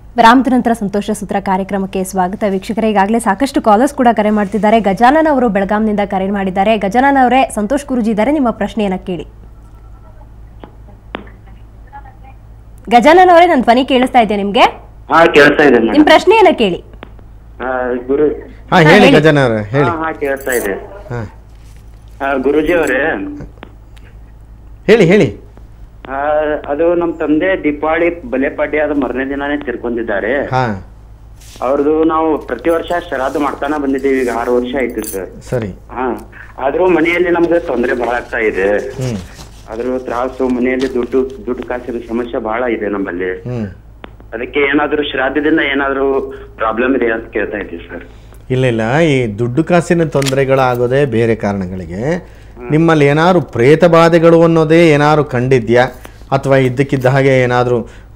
ವಿರಾಮದ ನಂತರ ಸಂತೋಷ ಸೂತ್ರ ಕಾರ್ಯಕ್ರಮಕ್ಕೆ ಸ್ವಾಗತ ವೀಕ್ಷಕರೇ ಈಗಾಗಲೇ ಸಾಕಷ್ಟು ಕಾಲರ್ಸ್ ಕೂಡ ಕರೆ ಮಾಡ್ತಿದ್ದಾರೆ ಗಜಾನನ್ ಅವರು ಬೆಳಗಾಂನಿಂದ ಕರೆ ಮಾಡಿದ್ದಾರೆ ಗಜಾನನ್ ಅವರೇ ಸಂತೋಷ್ ಗುರುಜಿ ಇದ್ದಾರೆ ನಿಮ್ಮ ಪ್ರಶ್ನೆಯನ್ನ ಕೇಳಿ ಗಜಾನನ್ ಅವರೇ ನನ್ನ ಧ್ವನಿ ಕೇಳಿಸ್ತಾ ಇದೆಯಾ ನಿಮ್ಗೆ ಹಾ ಕೇಳ್ತಾ ಇದೆ ನಿಮ್ ಮೇಡಮ್ ಪ್ರಶ್ನೆಯನ್ನ ಕೇಳಿ ಗುರು ಹಾ ಹಾ, ಹೇಳಿ ಹೇಳಿ. ಗಜಾನ ಅವರೇ ಹೇಳಿ ಹಾ ಹಾ ಕೇಳ್ತಾ ಇದೆ ಹಾ ಆ, ಗುರುಜಿ ಅವರೇ ಹೇಳಿ ಹೇಳಿ ಆ, ಅದು ನಮ್ ತಂದೆ ದೀಪಾವಳಿ ಬಲೆಪಾಡ್ಯ ಆದ ಮರನೇ ದಿನಾನೇ ತೀರ್ಕೊಂಡಿದ್ದಾರೆ ಹಾ ಅವ್ರದ್ದು ನಾವು ಪ್ರತಿ ವರ್ಷ ಶ್ರಾದ್ದ ಮಾಡ್ತಾನೆ ಬಂದಿದ್ದೀವಿ ಈಗ ಆರು ವರ್ಷ ಆಯ್ತು ಸರ್ ಸರಿ ಹಾ ಆದ್ರೂ ಮನೆಯಲ್ಲಿ ನಮ್ಗೆ ತೊಂದರೆ ಬಹಳ ಆಗ್ತಾ ಇದೆ ಹ್ಮ್ ಅದ್ರ ತ್ರಾಸು ಮನೆಯಲ್ಲಿ ದುಡ್ಡು ದುಡ್ಡು ಕಾಸಿನ ಸಮಸ್ಯೆ ಬಹಳ ಇದೆ ನಮ್ಮಲ್ಲಿ ಹ್ಮ್ ಅದಕ್ಕೆ ಏನಾದ್ರೂ ಶ್ರಾದ್ದದಿಂದ ಏನಾದ್ರೂ ಪ್ರಾಬ್ಲಮ್ ಇದೆ ಅಂತ ಕೇಳ್ತಾ ಇದ್ದೀವಿ ಸರ್ ಇಲ್ಲ ಇಲ್ಲ ಈ ದುಡ್ಡು ಕಾಸಿನ ತೊಂದರೆಗಳಾಗೋದೇ ಬೇರೆ ಕಾರಣಗಳಿಗೆ ನಿಮ್ಮಲ್ಲಿ ಏನಾದ್ರು ಪ್ರೇತ ಬಾಧೆಗಳು ಅನ್ನೋದೇ ಏನಾದ್ರು ಕಂಡಿದ್ಯಾ ಅಥವಾ ಇದ್ದಕ್ಕಿದ್ದ ಹಾಗೆ ಏನಾದರೂ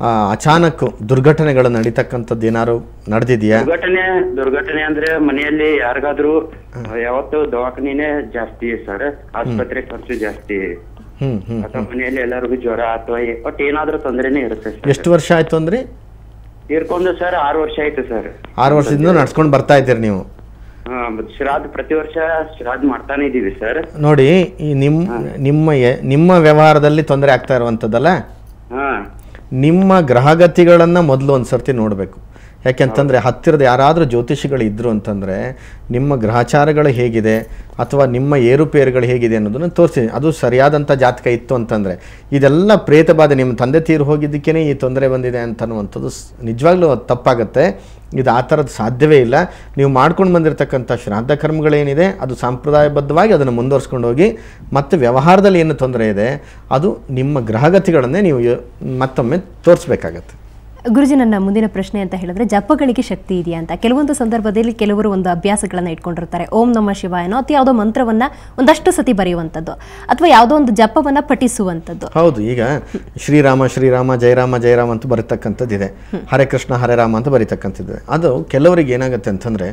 ಅಚಾನಕ್ ದುರ್ಘಟನೆಗಳು ನಡೀತಕ್ಕಂಥದ್ದು ಏನಾದ್ರು ನಡೆದಿದೆಯಾ ದುರ್ಘಟನೆ ದುರ್ಘಟನೆ ಅಂದ್ರೆ ಮನೆಯಲ್ಲಿ ಯಾರಿಗಾದ್ರೂ ಯಾವತ್ತು ದವಾಖಾನಿನೇ ಜಾಸ್ತಿ ಸರ್ ಆಸ್ಪತ್ರೆ ಖರ್ಚು ಜಾಸ್ತಿ ಹ್ಮ್ ಹ್ಮ್ ಅಥವಾ ಮನೆಯಲ್ಲಿ ಎಲ್ಲರಿಗೂ ಜ್ವರ ಅಥವಾ ಏ- ಒಟ್ಟು ಏನಾದ್ರೂ ತೊಂದರೆನೇ ಇರುತ್ತೆ ಸರ್ ಎಷ್ಟು ವರ್ಷ ಆಯ್ತು ಅಂದ್ರೆ ತೀರ್ಕೊಂಡು ಸರ್ ಆರು ವರ್ಷ ಆಯ್ತು ಸರ್ ಆರು ವರ್ಷದಿಂದ ನಡ್ಸ್ಕೊಂಡು ಬರ್ತಾ ಇದ್ದೀರಿ ನೀವು ಹಾ ಮತ್ತ್ ಶ್ರಾದ್ದ ಪ್ರತಿ ವರ್ಷ ಶ್ರಾದ್ದ ಮಾಡ್ತಾನೆ ಇದೀವಿ ಸರ್ ನೋಡಿ ಈ ನಿಮ್ಮ ನಿಮ್ಮ ಎ- ನಿಮ್ಮ ವ್ಯವಹಾರದಲ್ಲಿ ತೊಂದರೆ ಆಗ್ತಾ ಇರುವಂಥದ್ದಲ್ಲ ಹಾ ನಿಮ್ಮ ಗ್ರಹಗತಿಗಳನ್ನು ಮೊದಲು ಒಂದು ಸರ್ತಿ ನೋಡಬೇಕು ಯಾಕೆಂತಂದರೆ ಹತ್ತಿರದ ಯಾರಾದರೂ ಜ್ಯೋತಿಷಿಗಳು ಇದ್ದರು ಅಂತಂದರೆ ನಿಮ್ಮ ಗ್ರಹಚಾರಗಳು ಹೇಗಿದೆ ಅಥವಾ ನಿಮ್ಮ ಏರುಪೇರುಗಳು ಹೇಗಿದೆ ಅನ್ನೋದನ್ನು ತೋರಿಸಿ ಅದು ಸರಿಯಾದಂಥ ಜಾತಕ ಇತ್ತು ಅಂತಂದರೆ ಇದೆಲ್ಲ ಪ್ರೇತ ಬಾಧೆ ನಿಮ್ಮ ತಂದೆ ತೀರು ಹೋಗಿದ್ದಕ್ಕೇ ಈ ತೊಂದರೆ ಬಂದಿದೆ ಅಂತನ್ನುವಂಥದ್ದು ಸ್- ನಿಜವಾಗ್ಲೂ ಅದು ತಪ್ಪಾಗುತ್ತೆ ಇದು ಆ ಥರದ್ದು ಸಾಧ್ಯವೇ ಇಲ್ಲ ನೀವು ಮಾಡ್ಕೊಂಡು ಬಂದಿರತಕ್ಕಂಥ ಶ್ರಾದ್ದ ಕರ್ಮಗಳೇನಿದೆ ಅದು ಸಾಂಪ್ರದಾಯಬದ್ಧವಾಗಿ ಅದನ್ನು ಮುಂದುವರ್ಸ್ಕೊಂಡು ಹೋಗಿ ಮತ್ತು ವ್ಯವಹಾರದಲ್ಲಿ ಏನು ತೊಂದರೆ ಇದೆ ಅದು ನಿಮ್ಮ ಗ್ರಹಗತಿಗಳನ್ನೇ ನೀವು ಯ- ಮತ್ತೊಮ್ಮೆ ತೋರಿಸ್ಬೇಕಾಗತ್ತೆ ಗುರುಜಿ ನನ್ನ ಮುಂದಿನ ಪ್ರಶ್ನೆ ಅಂತ ಹೇಳಿದ್ರೆ ಜಪಗಳಿಗೆ ಶಕ್ತಿ ಇದೆಯಾ ಅಂತ ಕೆಲವೊಂದು ಸಂದರ್ಭದಲ್ಲಿ ಕೆಲವರು ಒಂದು ಅಭ್ಯಾಸಗಳನ್ನ ಇಟ್ಕೊಂಡಿರ್ತಾರೆ ಓಂ ನಮ ಶಿವಾಯನೋ ಅಥವಾ ಯಾವುದೋ ಮಂತ್ರವನ್ನ ಒಂದಷ್ಟು ಸತಿ ಬರೆಯುವಂಥದ್ದು ಅಥವಾ ಯಾವುದೋ ಒಂದು ಜಪವನ್ನ ಪಠಿಸುವಂಥದ್ದು ಹೌದು ಈಗ ಶ್ರೀರಾಮ ಶ್ರೀರಾಮ ಜಯರಾಮ ಜಯರಾಮ ಅಂತ ಬರೀತಕ್ಕಂಥದ್ದಿದೆ ಹರೇ ಕೃಷ್ಣ ಹರೇ ರಾಮ ಅಂತ ಬರೀತಕ್ಕಂಥದ್ದಿದೆ ಅದು ಕೆಲವರಿಗೆ ಏನಾಗುತ್ತೆ ಅಂತಂದ್ರೆ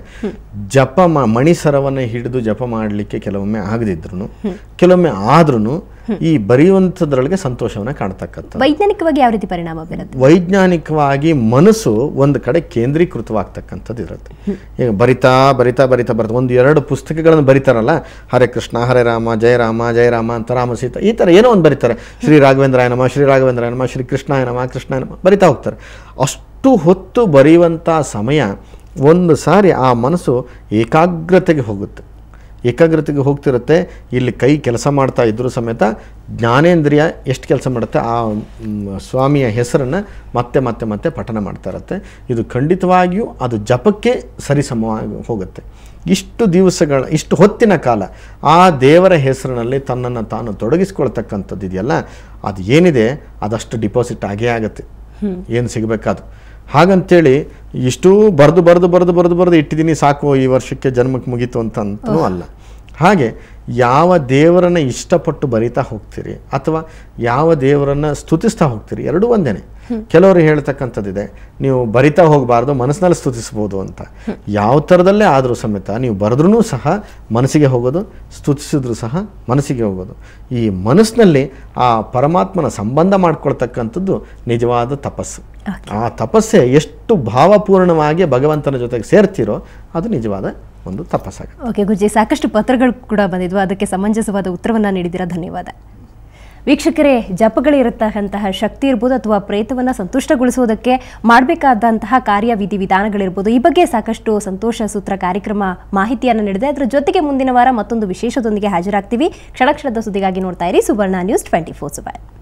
ಜಪ ಮಾ ಮಣಿಸರವನ್ನು ಹಿಡಿದು ಜಪ ಮಾಡಲಿಕ್ಕೆ ಕೆಲವೊಮ್ಮೆ ಆಗದಿದ್ರು ಕೆಲವೊಮ್ಮೆ ಆದ್ರೂ ಈ ಬರೆಯುವಂಥದ್ರೊಳಗೆ ಸಂತೋಷವನ್ನ ಕಾಣ್ತಕ್ಕಂಥ ವೈಜ್ಞಾನಿಕವಾಗಿ ಯಾವ ರೀತಿ ಪರಿಣಾಮ ಬೀರುತ್ತೆ ವೈಜ್ಞಾನಿಕವಾಗಿ ಮನಸ್ಸು ಒಂದು ಕಡೆ ಕೇಂದ್ರೀಕೃತವಾಗ್ತಕ್ಕಂಥದ್ದು ಇರುತ್ತೆ ಈಗ ಬರಿತಾ ಬರಿತಾ ಬರಿತಾ ಬರ್ತಾ ಒಂದು ಎರಡು ಪುಸ್ತಕಗಳನ್ನು ಬರೀತಾರಲ್ಲ ಹರೇ ಕೃಷ್ಣ ಹರೇ ರಾಮ ಜಯ ರಾಮ ಜಯ ರಾಮ ಅಂತ ರಾಮ ಸೀತಾ ಈ ಥರ ಏನೋ ಒಂದು ಬರೀತಾರೆ ಶ್ರೀ ರಾಘವೇಂದ್ರಾಯ ನಮ ಶ್ರೀ ರಾಘವೇಂದ್ರಾಯ ನಮ ಶ್ರೀ ಕೃಷ್ಣಾಯ ನಮ ಕೃಷ್ಣಾಯ ನಮ ಬರಿತಾ ಹೋಗ್ತಾರೆ ಅಷ್ಟು ಹೊತ್ತು ಬರೆಯುವಂಥ ಸಮಯ ಒಂದು ಸಾರಿ ಆ ಮನಸ್ಸು ಏಕಾಗ್ರತೆಗೆ ಹೋಗುತ್ತೆ ಏಕಾಗ್ರತೆಗೆ ಹೋಗ್ತಿರುತ್ತೆ ಇಲ್ಲಿ ಕೈ ಕೆಲಸ ಮಾಡ್ತಾ ಇದ್ರೂ ಸಮೇತ ಜ್ಞಾನೇಂದ್ರಿಯ ಎಷ್ಟು ಕೆಲಸ ಮಾಡುತ್ತೆ ಆ ಮ್, ಸ್ವಾಮಿಯ ಹೆಸರನ್ನು ಮತ್ತೆ ಮತ್ತೆ ಮತ್ತೆ ಪಠನ ಮಾಡ್ತಾ ಇರುತ್ತೆ ಇದು ಖಂಡಿತವಾಗಿಯೂ ಅದು ಜಪಕ್ಕೆ ಸರಿಸಮವಾಗಿ ಹೋಗುತ್ತೆ ಇಷ್ಟು ದಿವಸಗಳ ಇಷ್ಟು ಹೊತ್ತಿನ ಕಾಲ ಆ ದೇವರ ಹೆಸರಿನಲ್ಲಿ ತನ್ನನ್ನು ತಾನು ತೊಡಗಿಸ್ಕೊಳ್ತಕ್ಕಂಥದ್ದು ಇದೆಯಲ್ಲ ಅದು ಏನಿದೆ ಅದಷ್ಟು ಡಿಪಾಸಿಟ್ ಆಗೇ ಆಗುತ್ತೆ ಏನು ಸಿಗಬೇಕಾದ್ರು ಹಾಗಂತೇಳಿ ಇಷ್ಟೂ ಬರೆದು ಬರೆದು ಬರೆದು ಬರೆದು ಬರೆದು ಇಟ್ಟಿದ್ದೀನಿ ಸಾಕು ಈ ವರ್ಷಕ್ಕೆ ಜನ್ಮಕ್ಕೆ ಮುಗೀತು ಅಂತಂತೂ ಅಲ್ಲ ಹಾಗೆ ಯಾವ ದೇವರನ್ನು ಇಷ್ಟಪಟ್ಟು ಬರಿತಾ ಹೋಗ್ತೀರಿ ಅಥವಾ ಯಾವ ದೇವರನ್ನು ಸ್ತುತಿಸ್ತಾ ಹೋಗ್ತೀರಿ ಎರಡೂ ಒಂದೇನೆ ಕೆಲವರು ಹೇಳ್ತಕ್ಕಂಥದ್ದಿದೆ ನೀವು ಬರಿತಾ ಹೋಗಬಾರ್ದು ಮನಸ್ಸಿನಲ್ಲಿ ಸ್ತುತಿಸ್ಬೋದು ಅಂತ ಯಾವ ಥರದಲ್ಲೇ ಆದರೂ ಸಮೇತ ನೀವು ಬರೆದ್ರೂ ಸಹ ಮನಸ್ಸಿಗೆ ಹೋಗೋದು ಸ್ತುತಿಸಿದ್ರು ಸಹ ಮನಸ್ಸಿಗೆ ಹೋಗೋದು ಈ ಮನಸ್ಸಿನಲ್ಲಿ ಆ ಪರಮಾತ್ಮನ ಸಂಬಂಧ ಮಾಡ್ಕೊಳ್ತಕ್ಕಂಥದ್ದು ನಿಜವಾದ ತಪಸ್ಸು ಆ ತಪಸ್ಸೆ ಎಷ್ಟು ಭಾವಪೂರ್ಣವಾಗಿ ಭಗವಂತನ ಜೊತೆಗೆ ಸೇರ್ತೀರೋ ಅದು ನಿಜವಾದ ಒಂದು ತಪಸ್ಸಾಗುತ್ತೆ ಓಕೆ ಗುರುಜಿ ಸಾಕಷ್ಟು ಪತ್ರಗಳು ಕೂಡ ಬಂದಿದ್ವು ಅದಕ್ಕೆ ಸಮಂಜಸವಾದ ಉತ್ತರವನ್ನ ನೀಡಿದ್ದೀರಾ ಧನ್ಯವಾದ ವೀಕ್ಷಕರೇ ಜಪಗಳಿರತಕ್ಕಂತಹ ಶಕ್ತಿ ಇರ್ಬೋದು ಅಥವಾ ಪ್ರೇತವನ್ನು ಸಂತುಷ್ಟಗೊಳಿಸುವುದಕ್ಕೆ ಮಾಡಬೇಕಾದಂತಹ ಕಾರ್ಯ ವಿಧಿ ವಿಧಾನಗಳಿರ್ಬೋದು ಈ ಬಗ್ಗೆ ಸಾಕಷ್ಟು ಸಂತೋಷ ಸೂತ್ರ ಕಾರ್ಯಕ್ರಮ ಮಾಹಿತಿಯನ್ನು ನೀಡಿದೆ ಅದರ ಜೊತೆಗೆ ಮುಂದಿನ ವಾರ ಮತ್ತೊಂದು ವಿಶೇಷದೊಂದಿಗೆ ಹಾಜರಾಗ್ತೀವಿ ಕ್ಷಣ ಕ್ಷಣದ ಸುದ್ದಿಗಾಗಿ ನೋಡ್ತಾ ಇರಿ ಸುವರ್ಣ ನ್ಯೂಸ್ ಟ್ವೆಂಟಿ ಫೋರ್ ಸುಬಾಯ್